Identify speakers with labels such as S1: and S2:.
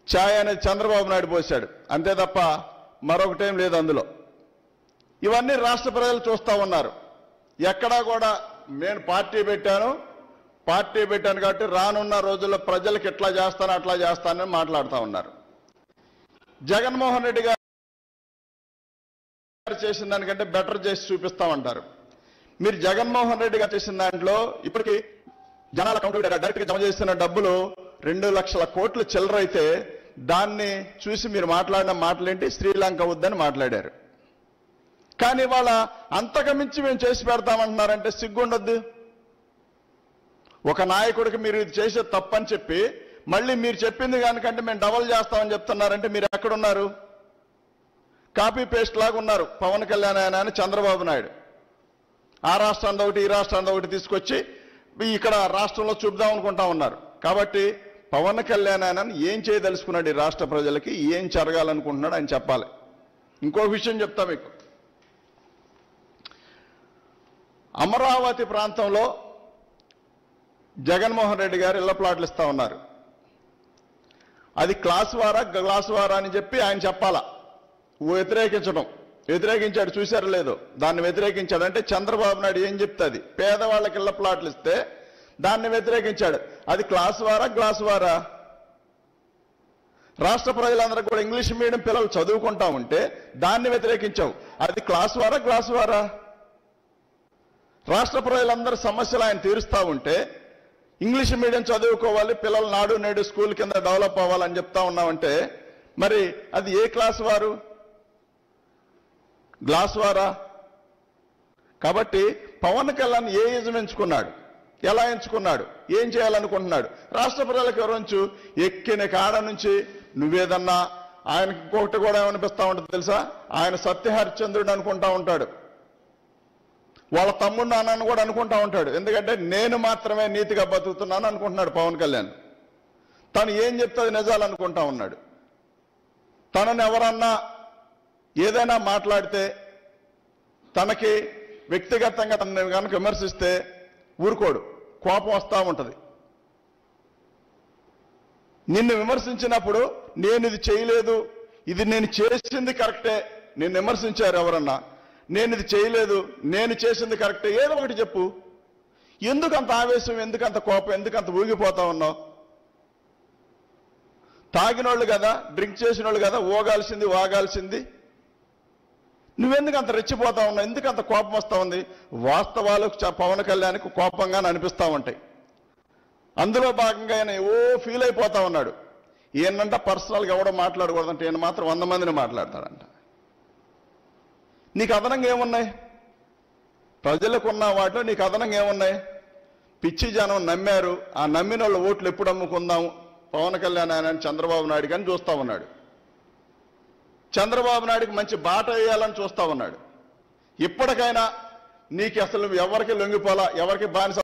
S1: ఛాయ్ అనేది చంద్రబాబు నాయుడు పోశాడు అంతే తప్ప మరొకటేం లేదు అందులో ఇవన్నీ రాష్ట్ర ప్రజలు చూస్తా ఉన్నారు ఎక్కడా కూడా నేను పార్టీ పెట్టాను పార్టీ పెట్టాను కాబట్టి రానున్న రోజుల్లో ప్రజలకు ఎట్లా చేస్తాను అట్లా చేస్తానని మాట్లాడుతూ ఉన్నారు జగన్మోహన్ రెడ్డి గారు చేసిన దానికంటే బెటర్ చేసి చూపిస్తామంటారు మీరు జగన్మోహన్ రెడ్డి గారు చేసిన దాంట్లో ఇప్పటికి జనాల అకౌంట్ డైరెక్ట్ గా జమ చేస్తున్న డబ్బులు రెండు లక్షల కోట్లు చిల్లరైతే దాన్ని చూసి మీరు మాట్లాడిన మాటలేంటి శ్రీలంక వద్దని మాట్లాడారు కానీ వాళ్ళ అంతకు మించి మేము చేసి పెడతామంటున్నారంటే సిగ్గుండొద్దు ఒక నాయకుడికి మీరు ఇది చేసే తప్పని చెప్పి మళ్ళీ మీరు చెప్పింది కనుకంటే మేము డబల్ చేస్తామని చెప్తున్నారంటే మీరు ఎక్కడున్నారు కాపీ పేస్ట్ లాగా ఉన్నారు పవన్ కళ్యాణ్ ఆయన అని చంద్రబాబు నాయుడు ఆ రాష్ట్రాన్ని ఒకటి ఈ రాష్ట్రాన్ని ఒకటి తీసుకొచ్చి ఇక్కడ రాష్ట్రంలో చూపుదాం అనుకుంటా ఉన్నారు కాబట్టి పవన్ కళ్యాణ్ ఆయన ఏం చేయదలుచుకున్నాడు ఈ రాష్ట్ర ప్రజలకి ఏం జరగాలనుకుంటున్నాడు ఆయన చెప్పాలి ఇంకో విషయం చెప్తా మీకు అమరావతి ప్రాంతంలో జగన్మోహన్ రెడ్డి గారు ఇళ్ల ప్లాట్లు ఇస్తా ఉన్నారు అది క్లాస్ వారా గ్లాస్ వారా అని చెప్పి ఆయన చెప్పాలా వ్యతిరేకించడం వ్యతిరేకించాడు చూశారు లేదో దాన్ని వ్యతిరేకించాడు అంటే చంద్రబాబు నాయుడు ఏం చెప్తుంది పేదవాళ్ళకి ఇళ్ల ప్లాట్లు ఇస్తే దాన్ని వ్యతిరేకించాడు అది క్లాస్ వారా గ్లాస్ వారా రాష్ట్ర ప్రజలందరూ కూడా ఇంగ్లీష్ మీడియం పిల్లలు చదువుకుంటా ఉంటే దాన్ని వ్యతిరేకించావు అది క్లాస్ వారా గ్లాస్ వారా రాష్ట్ర ప్రజలందరి సమస్యలు ఆయన తీరుస్తా ఉంటే ఇంగ్లీష్ మీడియం చదువుకోవాలి పిల్లలు నాడు నేడు స్కూల్ కింద డెవలప్ అవ్వాలని చెప్తా ఉన్నామంటే మరి అది ఏ క్లాస్ వారు గ్లాస్ వారా కాబట్టి పవన్ కళ్యాణ్ ఏ యజం ఎంచుకున్నాడు ఎలా ఎంచుకున్నాడు ఏం చేయాలనుకుంటున్నాడు రాష్ట్ర ప్రజలకు వివరించు ఎక్కిన కాడ నుంచి నువ్వేదన్నా ఆయనకి ఇంకొకటి కూడా ఏమనిపిస్తా ఉంటుంది తెలుసా ఆయన సత్యహరిశ్చంద్రుడు అనుకుంటా ఉంటాడు వాళ్ళ తమ్ముడు నాన్నని కూడా అనుకుంటా ఉంటాడు ఎందుకంటే నేను మాత్రమే నీతిగా బతుకుతున్నాను అనుకుంటున్నాడు పవన్ కళ్యాణ్ తను ఏం చెప్తుంది నిజాలు అనుకుంటా ఉన్నాడు తనని ఎవరన్నా ఏదైనా మాట్లాడితే తనకి వ్యక్తిగతంగా తనని కనుక విమర్శిస్తే ఊరుకోడు కోపం వస్తూ ఉంటుంది నిన్ను విమర్శించినప్పుడు నేను ఇది చేయలేదు ఇది నేను చేసింది కరెక్టే నేను విమర్శించారు ఎవరన్నా నేను ఇది చేయలేదు నేను చేసింది కరెక్టే ఏదో ఒకటి చెప్పు ఎందుకు అంత ఆవేశం ఎందుకు అంత కోపం ఎందుకు అంత ఊగిపోతా ఉన్నావు తాగినోళ్ళు కదా డ్రింక్ చేసిన వాళ్ళు కదా ఓగాల్సింది వాగాల్సింది నువ్వెందుకు అంత రెచ్చిపోతా ఉన్నావు ఎందుకు అంత కోపం వస్తా ఉంది వాస్తవాలు చ- పవన్ కళ్యాణ్కి కోపంగానే అనిపిస్తా ఉంటాయి అందులో భాగంగా ఆయన ఓ ఫీల్ అయిపోతా ఉన్నాడు ఈయనంట పర్సనల్గా ఎవడో మాట్లాడకూడదంటే ఈయన మాత్రం వంద మందిని మాట్లాడతాడంట నీకు అదనంగా ఏమున్నాయి ప్రజలకున్న వాటిలో నీకు అదనంగా ఏమున్నాయి పిచ్చి జనం నమ్మారు ఆ నమ్మిన వాళ్ళ ఓట్లు ఎప్పుడు అమ్ముకుందాం పవన్ కళ్యాణ్ ఆయన చంద్రబాబు నాయుడు కానీ చూస్తా ఉన్నాడు చంద్రబాబు నాయుడుకి మంచి బాట వేయాలని చూస్తా ఉన్నాడు ఇప్పటికైనా నీకు అసలు ఎవరికి లొంగిపోలా ఎవరికి బానిస